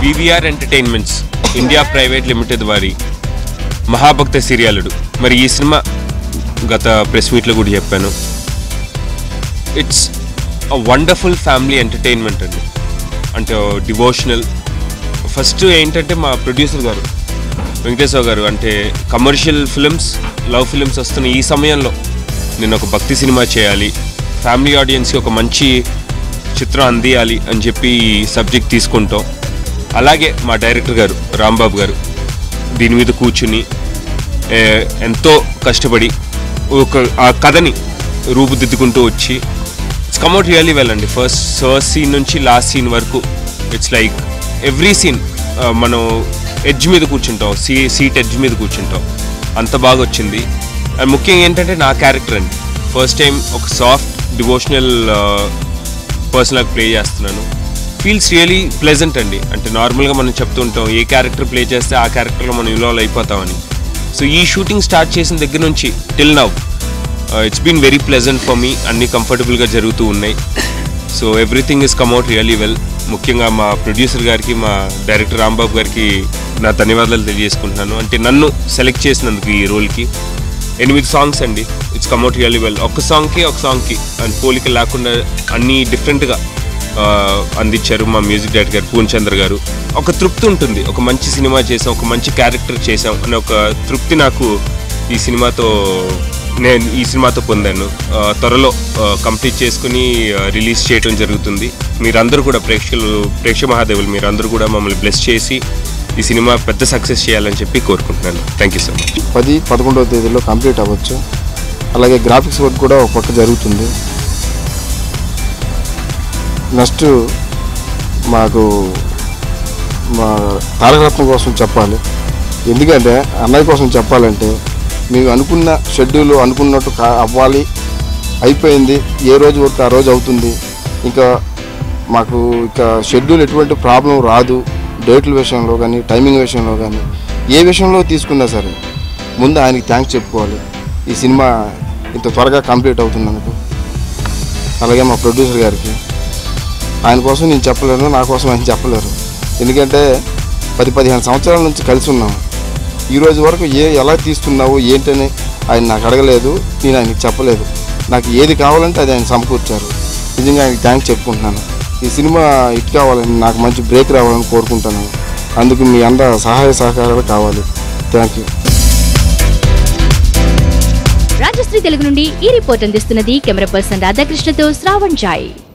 VVR entertainments India private limited వారి మహాభక్త సీరియాలుడు మరి ఈ సినిమా గత ప్రెస్ మీట్లో కూడా చెప్పాను it's a wonderful family entertainment అండి అంటే డివోషనల్ ఫస్ట్ ఏంటంటే మా ప్రొడ్యూసర్ గారు వెంకటేశ్వర గారు అంటే కమర్షియల్ ఫిలిమ్స్ లవ్ ఫిలిమ్స్ వస్తున్న ఈ సమయంలో నేను ఒక భక్తి సినిమా చేయాలి ఫ్యామిలీ ఆడియన్స్కి ఒక మంచి చిత్రం అందియాలి అని చెప్పి ఈ సబ్జెక్ట్ తీసుకుంటాం అలాగే మా డైరెక్టర్ గారు రాంబాబు గారు దీని మీద కూర్చుని ఏ, ఎంతో కష్టపడి ఒక ఆ కథని రూపుదిద్దుకుంటూ వచ్చి ఇట్స్ కమ్అట్ రియల్లీ వెల్ అండి ఫస్ట్ ఫస్ట్ సీన్ నుంచి లాస్ట్ సీన్ వరకు ఇట్స్ లైక్ ఎవ్రీ సీన్ మనం ఎడ్జ్ మీద కూర్చుంటాం సీ సీట్ ఎడ్జ్ మీద కూర్చుంటాం అంత బాగా వచ్చింది అండ్ ముఖ్యంగా ఏంటంటే నా క్యారెక్టర్ అండి ఫస్ట్ టైం ఒక సాఫ్ట్ డివోషనల్ పర్సనల్ ప్లే చేస్తున్నాను ఫీల్స్ రియలీ ప్లెజెంట్ అండి అంటే నార్మల్గా మనం చెప్తుంటాం ఏ క్యారెక్టర్ ప్లే చేస్తే ఆ క్యారెక్టర్లో మనం ఇన్వాల్వ్ అయిపోతామని సో ఈ షూటింగ్ స్టార్ట్ చేసిన దగ్గర నుంచి till now it's been very pleasant for me అన్నీ కంఫర్టబుల్గా జరుగుతూ ఉన్నాయి so everything is come out really well ముఖ్యంగా మా ప్రొడ్యూసర్ గారికి మా డైరెక్టర్ రాంబాబు గారికి నా ధన్యవాదాలు తెలియజేసుకుంటున్నాను అంటే నన్ను సెలెక్ట్ చేసినందుకు ఈ రోల్కి ఎనిమిది సాంగ్స్ అండి ఇట్స్ కమ్అట్ రియలీ వెల్ ఒక సాంగ్కి ఒక సాంగ్కి అండ్ పోలిక లేకుండా అన్నీ డిఫరెంట్గా అందించారు మా మ్యూజిక్ డైరెక్టర్ గారు పూన్ చంద్ర గారు ఒక తృప్తి ఉంటుంది ఒక మంచి సినిమా చేసాం ఒక మంచి క్యారెక్టర్ చేసాం అనే ఒక తృప్తి నాకు ఈ సినిమాతో నేను ఈ సినిమాతో పొందాను ఆ, త్వరలో కంప్లీట్ చేసుకుని రిలీజ్ చేయడం జరుగుతుంది మీరందరూ కూడా ప్రేక్షకులు ప్రేక్షక మహాదేవులు మీరందరూ కూడా మమ్మల్ని బ్లెస్ చేసి ఈ సినిమా పెద్ద సక్సెస్ చేయాలని చెప్పి కోరుకుంటున్నాను థ్యాంక్ యూ సో మచ్ పది పదకొండవ తేదీలో కంప్లీట్ అవ్వచ్చు అలాగే గ్రాఫిక్స్ వర్క్ కూడా ఒక పక్క జరుగుతుంది నెక్స్ట్ మాకు మా తారకరత్నం కోసం చెప్పాలి ఎందుకంటే అన్నయ్య కోసం చెప్పాలంటే మేము అనుకున్న షెడ్యూల్ అనుకున్నట్టు కా- అవ్వాలి అయిపోయింది ఏ రోజు వరకు ఆ రోజు అవుతుంది ఇంకా మాకు ఇక షెడ్యూల్ ఎటువంటి ప్రాబ్లం రాదు డేట్ల విషయంలో కానీ టైమింగ్ విషయంలో కానీ ఏ విషయంలో తీసుకున్నా సరే ముందు ఆయనకి థ్యాంక్స్ చెప్పుకోవాలి ఈ సినిమా ఇంత త్వరగా కంప్లీట్ అవుతున్నందుకు అలాగే మా ప్రొడ్యూసర్ గారికి ఆయన కోసం నేను చెప్పలేను నా కోసం ఆయన చెప్పలేరు ఎందుకంటే పది పదిహేను సంవత్సరాల నుంచి కలిసి ఉన్నాం ఈ రోజు వరకు ఏ ఎలా తీస్తున్నావు ఏంటని ఆయన నాకు అడగలేదు నేను ఆయనకి చెప్పలేదు నాకు ఏది కావాలంటే అది ఆయన సమకూర్చారు నిజంగా ఆయనకి థ్యాంక్స్ చెప్పుకుంటున్నాను ఈ సినిమా హిట్ కావాలని నాకు మంచి బ్రేక్ రావాలని కోరుకుంటున్నాను అందుకు మీ అందరి సహాయ సహకారాలు కావాలి థ్యాంక్ యూ రాజశ్రీ తెలుగు నుండి ఈ రిపోర్ట్ అందిస్తున్నది కెమెరా పర్సన్ రాధాకృష్ణతో శ్రావణ్ జాయ్